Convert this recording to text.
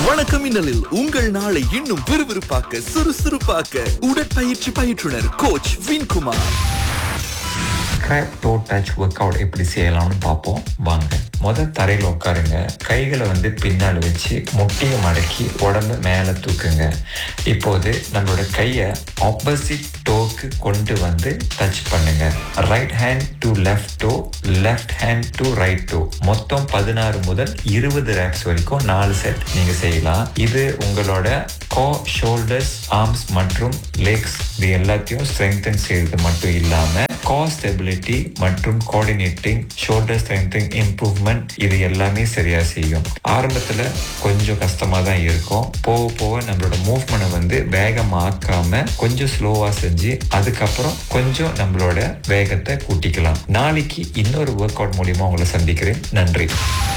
வணக்கம் மின்னலில் உங்கள் நாளை இன்னும் விறுவிறுப்பாக்க சுறுசுறுப்பாக்க உடற்பயிற்சி பயிற்றுனர் கோச் வின்குமார் grab toe touch workout எப்படி செய்யலாம்னு பார்ப்போம் வாங்க முத தரையில் உட்காருங்க கைகளை வந்து பின்னால் வச்சு முட்டியை மடக்கி உடம்பு மேலே தூக்குங்க இப்போது நம்மளோட கையை ஆப்போசிட் டோக்கு கொண்டு வந்து டச் பண்ணுங்க right hand to left toe left hand to right toe மொத்தம் பதினாறு முதல் இருபது ரேக்ஸ் வரைக்கும் நாலு செட் நீங்க செய்யலாம் இது உங்களோட கோ ஷோல்டர்ஸ் ஆர்ம்ஸ் மற்றும் லெக்ஸ் இது எல்லாத்தையும் ஸ்ட்ரெங்தன் செய்யறது மட்டும் இல்லாம கோ ஸ்டெபிலிட்டி மற்றும் கோஆர்டினேட்டிங் ஷோல்டர் ஸ்ட்ரெங்தனிங் இம்ப்ரூவ்மெண்ட் இது எல்லாமே சரியா செய்யும் ஆரம்பத்துல கொஞ்சம் கஷ்டமா தான் இருக்கும் போக போக நம்மளோட மூவ்மெண்ட் வந்து வேகமாக்காம கொஞ்சம் ஸ்லோவா செஞ்சு அதுக்கப்புறம் கொஞ்சம் நம்மளோட வேகத்தை கூட்டிக்கலாம் நாளைக்கு இன்னொரு ஒர்க் அவுட் மூலியமா உங்களை சந்திக்கிறேன் நன்றி